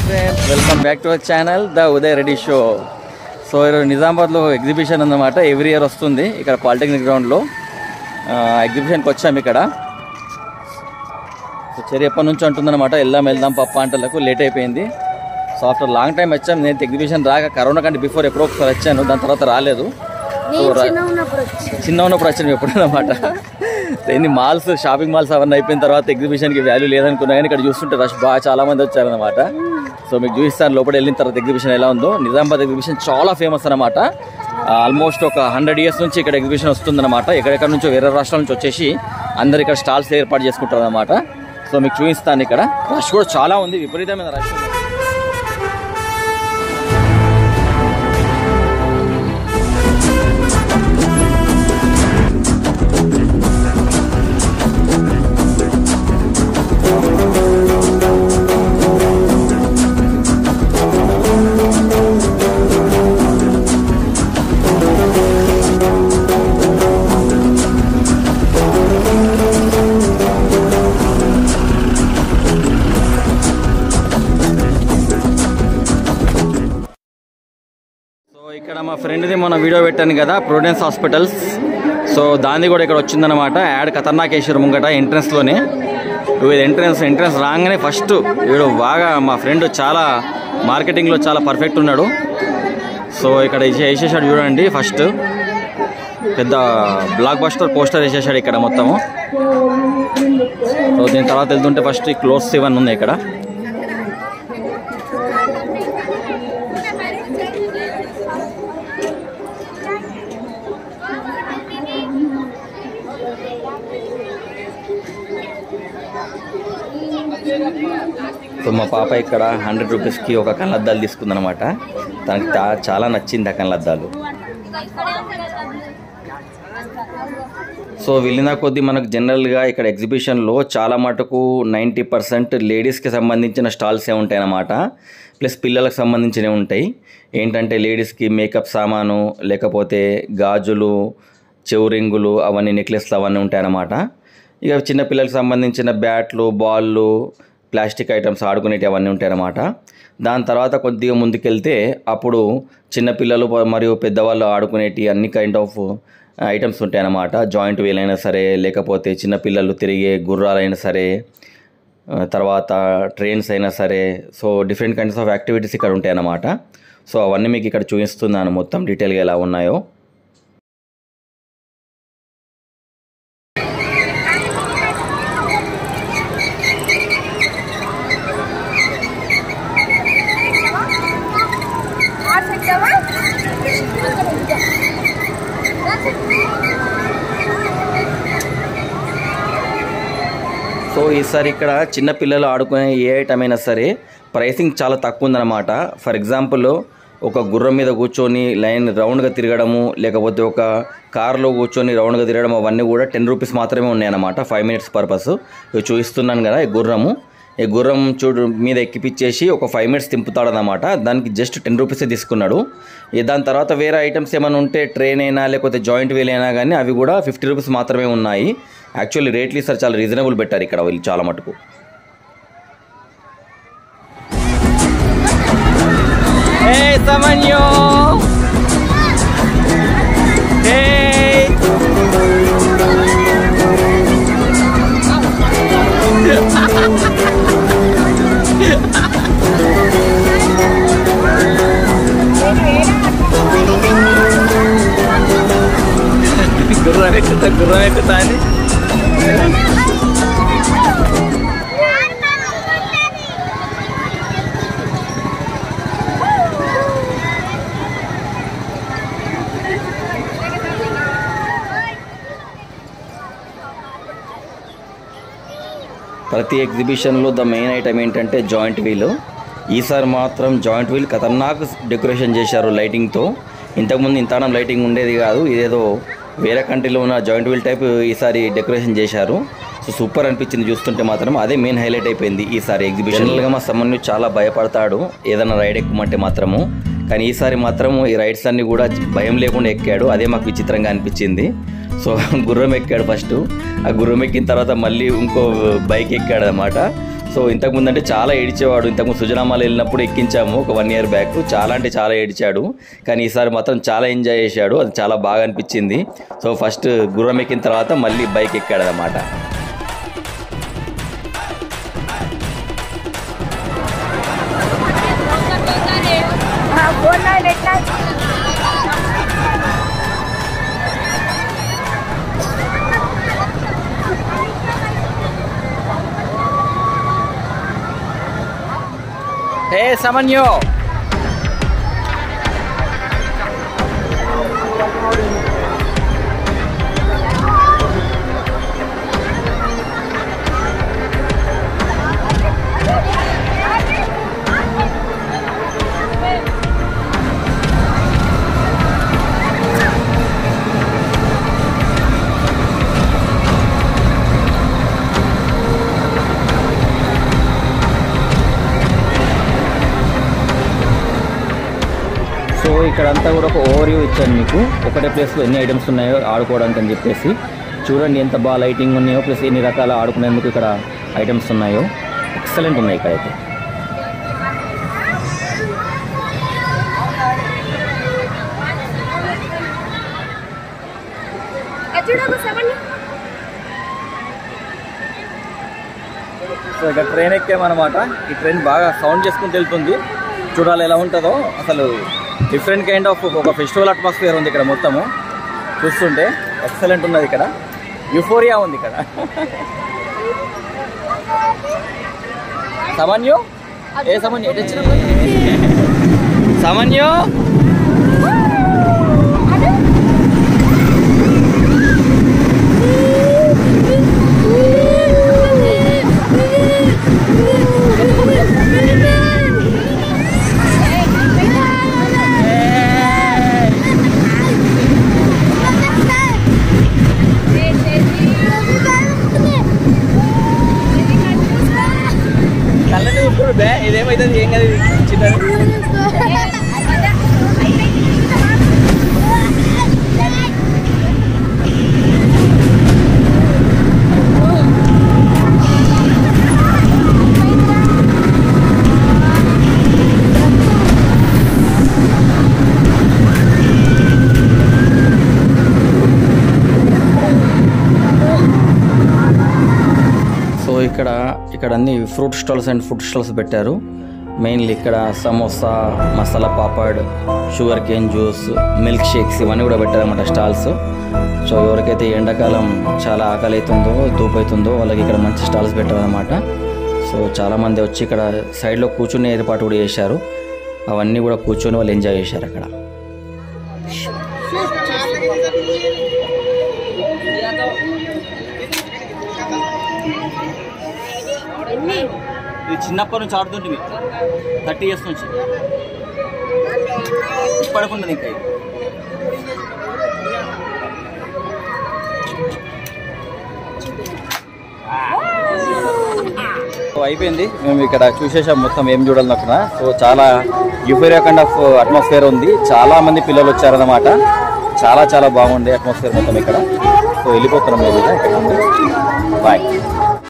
Friends welcome back to our channel the Uday Reddy show so ఈరోజు నిజామాబాద్లో exhibition ఉందన్నమాట every year వస్తుంది ఇక్కడ పాలిటెక్నిక్ గ్రౌండ్లో ఎగ్జిబిషన్కి వచ్చాము ఇక్కడ సో చెరి ఎప్పటి నుంచి అంటుందన్నమాట వెళ్దాం వెళ్దాం పప్ప అంటలకు లేట్ అయిపోయింది సో ఆఫ్టర్ లాంగ్ టైం వచ్చాం నేను ఎగ్జిబిషన్ రాక కరోనా కంటే బిఫోర్ ఎప్పుడో ఒకసారి వచ్చాను దాని తర్వాత రాలేదు సో రా- చిన్న ఉన్నప్పుడు వచ్చాను ఎప్పుడు అనమాట ఎన్ని మాల్స్ షాపింగ్ మాల్స్ అవన్నీ అయిపోయిన తర్వాత ఎగ్జిబిషన్కి వాల్యూ లేదనుకున్నా కానీ ఇక్కడ చూస్తుంటే రష్ బాగా చాలా మంది వచ్చారనమాట సో మీకు చూపిస్తాను లోపల వెళ్ళిన తర్వాత ఎగ్జిబిషన్ ఎలా ఉందో నిజామాబాద్ ఎగ్జిబిషన్ చాలా ఫేమస్ అనమాట ఆల్మోస్ట్ ఒక హండ్రెడ్ ఇయర్స్ నుంచి ఇక్కడ ఎగ్జిబిషన్ వస్తుందన్నమాట ఎక్కడెక్కడ నుంచో వేరే రాష్ట్రాల నుంచి వచ్చేసి అందరు ఇక్కడ స్టాల్స్ ఏర్పాటు చేసుకుంటారు అనమాట సో మీకు చూపిస్తాను ఇక్కడ రష్ కూడా చాలా ఉంది విపరీతమైన రష్ ఉంది సో ఇక్కడ మా ఫ్రెండ్ది మొన్న వీడియో పెట్టాను కదా ప్రొడెన్స్ హాస్పిటల్స్ సో దాన్ని కూడా ఇక్కడ వచ్చిందనమాట యాడ్ ఖతర్నాకేశ్వర్ ముంగట ఎంట్రన్స్లోనే ఇది ఎంట్రన్స్ ఎంట్రన్స్ రాగానే ఫస్ట్ వీడు బాగా మా ఫ్రెండ్ చాలా మార్కెటింగ్లో చాలా పర్ఫెక్ట్ ఉన్నాడు సో ఇక్కడ వేసే- వేసేసాడు చూడండి ఫస్ట్ పెద్ద బ్లాక్ బస్టర్ పోస్టర్ వేసేసాడు ఇక్కడ మొత్తము సో దీని తర్వాత వెళ్తుంటే ఫస్ట్ ఈ క్లోజ్ ఇవన్నీ ఉన్నాయి ఇక్కడ సో మా పాప ఇక్కడ హండ్రెడ్ రూపీస్కి ఒక కళ్ళద్దాలు తీసుకుందనమాట తనకి చా- చాలా నచ్చింది ఆ కళ్ళద్దాలు సో వెళ్ళిన కొద్దీ మనకు జనరల్గా ఇక్కడ ఎగ్జిబిషన్లో చాలా మటుకు నైంటీ పర్సెంట్ లేడీస్కి సంబంధించిన స్టాల్సే ఉంటాయి అన్నమాట ప్లస్ పిల్లలకు సంబంధించినవి ఉంటాయి ఏంటంటే లేడీస్కి మేకప్ సామాను లేకపోతే గాజులు చెవురింగులు అవన్నీ నెక్లెస్లు అవన్నీ ఉంటాయి అన్నమాట ఇక చిన్నపిల్లలకు సంబంధించిన బ్యాట్లు బాళ్ళు ప్లాస్టిక్ ఐటమ్స్ ఆడుకునేవి అవన్నీ ఉంటాయి అన్నమాట దాని తర్వాత కొద్దిగా ముందుకెళ్తే అప్పుడు చిన్నపిల్లలు మరియు పెద్దవాళ్ళు ఆడుకునేటి అన్ని కైండ్ ఆఫ్ ఐటమ్స్ ఉంటాయి అన్నమాట జాయింట్ వీల్ అయినా సరే లేకపోతే చిన్నపిల్లలు తిరిగే గుర్రాలైనా సరే ఆ, తర్వాత ట్రైన్స్ అయినా సరే so different kinds of activities ఇక్కడ ఉంటాయి అన్నమాట సో అవన్నీ మీకు ఇక్కడ చూపిస్తున్నాను మొత్తం డీటెయిల్గా ఎలా ఉన్నాయో సో ఈసారి ఇక్కడ చిన్న పిల్లలు ఆడుకునే ఏ ఐటమ్ అయినా సరే ప్రైసింగ్ చాలా తక్కువ ఉందన్నమాట ఫర్ ఎగ్జాంపుల్ ఒక గుర్రం మీద కూర్చొని లైన్ రౌండ్గా తిరగడము లేకపోతే ఒక కార్లో కూర్చొని రౌండ్గా తిరగడం అవన్నీ కూడా టెన్ రూపీస్ మాత్రమే ఉన్నాయన్నమాట ఫైవ్ మినిట్స్ పర్పస్ ఇవి చూపిస్తున్నాను కదా ఈ గుర్రము ఈ గుర్రం చూడు మీద ఎక్కిపిచ్చేసి ఒక ఫైవ్ మినిట్స్ తింపుతాడనమాట దానికి జస్ట్ టెన్ రూపీసే తీసుకున్నాడు ఇక దాని తర్వాత వేరే ఐటమ్స్ ఏమైనా ఉంటే ట్రైన్ అయినా లేకపోతే జాయింట్ వీల్ అయినా కానీ అవి కూడా ఫిఫ్టీ రూపీస్ మాత్రమే ఉన్నాయి యాక్చువల్లీ రేట్లు సార్ చాలా రీజనబుల్ పెట్టారు ఇక్కడ వీళ్ళు చాలా మటుకు Hey, Samanyo! Hey! గుర్రం ఎక్కుతా గుర్రం ఎక్కుతా అని ప్రతి ఎగ్జిబిషన్లో ద మెయిన్ ఐటమ్ ఏంటంటే జాయింట్ వీల్ ఈసారి మాత్రం జాయింట్ వీల్ ఖతర్నాక్ డెకరేషన్ చేశారు లైటింగ్తో ఇంతకుముందు ఇంతనం లైటింగ్ ఉండేది కాదు ఇదేదో వేరే కంట్రీలో ఉన్న జాయింట్ వీల్ టైప్ ఈసారి డెకరేషన్ చేశారు సో సూపర్ అనిపించింది చూస్తుంటే మాత్రం అదే మెయిన్ హైలైట్ అయిపోయింది ఈసారి ఎగ్జిబిషన్గా మా సమన్యు చాలా భయపడతాడు ఏదైనా రైడ్ ఎక్కమంటే మాత్రము కానీ ఈసారి మాత్రం ఈ రైడ్స్ అన్ని కూడా భయం లేకుండా ఎక్కాడు అదే మాకు విచిత్రంగా అనిపించింది సో గుర్రం ఎక్కాడు ఫస్ట్ ఆ గుర్రం ఎక్కిన తర్వాత మళ్ళీ ఇంకో బైక్ ఎక్కాడు అనమాట సో ఇంతకుముందు అంటే చాలా ఏడిచేవాడు ఇంతకుముందు సుజనామాలు వెళ్ళినప్పుడు ఎక్కించాము ఒక వన్ ఇయర్ బ్యాక్ చాలా అంటే చాలా ఏడిచాడు కానీ ఈసారి మాత్రం చాలా ఎంజాయ్ చేశాడు అది చాలా బాగా అనిపించింది సో ఫస్ట్ గుర్రం ఎక్కిన తర్వాత మళ్ళీ బైక్ ఎక్కాడు అనమాట ఫోన్ ఎట్లా హే సమన్యో సో ఇక్కడంతా కూడా ఒక ఓవర్ వ్యూ ఇచ్చాను మీకు ఒకటే ప్లేస్లో ఎన్ని ఐటమ్స్ ఉన్నాయో ఆడుకోవడానికి అని చెప్పేసి చూడండి ఎంత బాగా లైటింగ్ ఉన్నాయో ప్లస్ ఎన్ని రకాల ఆడుకునేందుకు ఇక్కడ ఐటమ్స్ ఉన్నాయో ఎక్సలెంట్ ఉన్నాయి ఇక్కడైతే చూడకు సెవెన్ సో ఇక్కడ ట్రైన్ ఎక్కామన్నమాట ఈ ట్రైన్ బాగా సౌండ్ చేసుకుంటూ వెళ్తుంది చూడాలి ఎలా ఉంటుందో అసలు డిఫరెంట్ కైండ్ ఆఫ్ ఒక ఫెస్టివల్ అట్మాస్ఫియర్ ఉంది ఇక్కడ మొత్తము చూస్తుంటే ఎక్సలెంట్ ఉన్నది ఇక్కడ యుఫోరియా ఉంది ఇక్కడ సమన్యు ఏ సమన్యు ఎటు వచ్చినావు? సమన్యు కళ్ళని ఊరుకోడు బే ఇదేమైతుంది ఏం కదా ఇది చిన్నది సో ఇక్కడ ఇక్కడ అన్ని fruit stalls and food stalls పెట్టారు మెయిన్లీ ఇక్కడ samosa masala papad sugar cane juice milk shakes ఇవన్నీ కూడా పెట్టారన్నమాట స్టాల్స్ సో ఎవరికైతే ఈ ఎండాకాలం చాలా ఆకలి అవుతుందో ధూపు అవుతుందో వాళ్ళకి ఇక్కడ మంచి స్టాల్స్ పెట్టారన్నమాట సో చాలామంది వచ్చి ఇక్కడ సైడ్లో కూర్చునే ఏర్పాటు కూడా చేశారు అవన్నీ కూడా కూర్చొని వాళ్ళు ఎంజాయ్ చేశారు అక్కడ ఇది చిన్నప్పటి నుంచి ఆడుతుంటుంది థర్టీ ఇయర్స్ నుంచి ఇప్పటికుంటుంది ఇంకా ఇది సో అయిపోయింది మేము ఇక్కడ చూసేసాం మొత్తం ఏం చూడాలనుకున్నా సో చాలా యూఫేరియా కైండ్ ఆఫ్ అట్మాస్ఫియర్ ఉంది చాలా మంది పిల్లలు వచ్చారన్నమాట చాలా చాలా బాగుంది అట్మాస్ఫియర్ మొత్తం ఇక్కడ సో వెళ్ళిపోతున్నాం మేము బాయ్